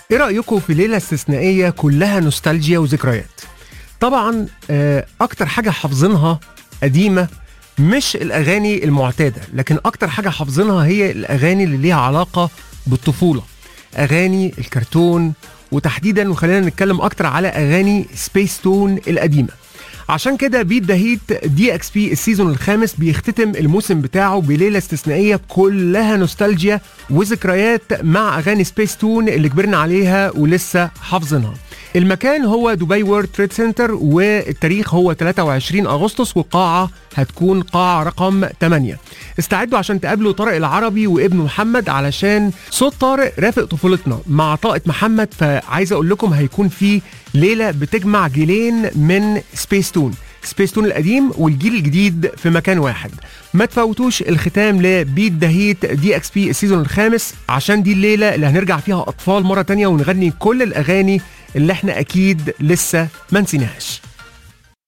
ايه رايكم في ليله استثنائيه كلها نوستالجيا وذكريات طبعا آه، اكتر حاجه حافظينها قديمه مش الاغاني المعتاده لكن اكتر حاجه حافظينها هي الاغاني اللي ليها علاقه بالطفوله اغاني الكرتون وتحديدا وخلينا نتكلم اكتر على اغاني سبيس تون القديمه عشان كده بيت ذا هيت دي اكس بي السيزون الخامس بيختتم الموسم بتاعه بليله استثنائيه كلها نوستالجيا وذكريات مع اغاني سبيس تون اللي كبرنا عليها ولسه حافظينها المكان هو دبي وورد تريد سنتر والتاريخ هو 23 اغسطس والقاعه هتكون قاعه رقم 8 استعدوا عشان تقابلوا طارق العربي وابنه محمد علشان صوت طارق رافق طفولتنا مع طاقه محمد فعايز اقول لكم هيكون في ليله بتجمع جيلين من سبيس تون سبيس تون القديم والجيل الجديد في مكان واحد ما تفوتوش الختام لبيت دهيت دي اكس بي السيزون الخامس عشان دي الليله اللي هنرجع فيها اطفال مره تانية ونغني كل الاغاني اللي احنا اكيد لسه ما نسيناهاش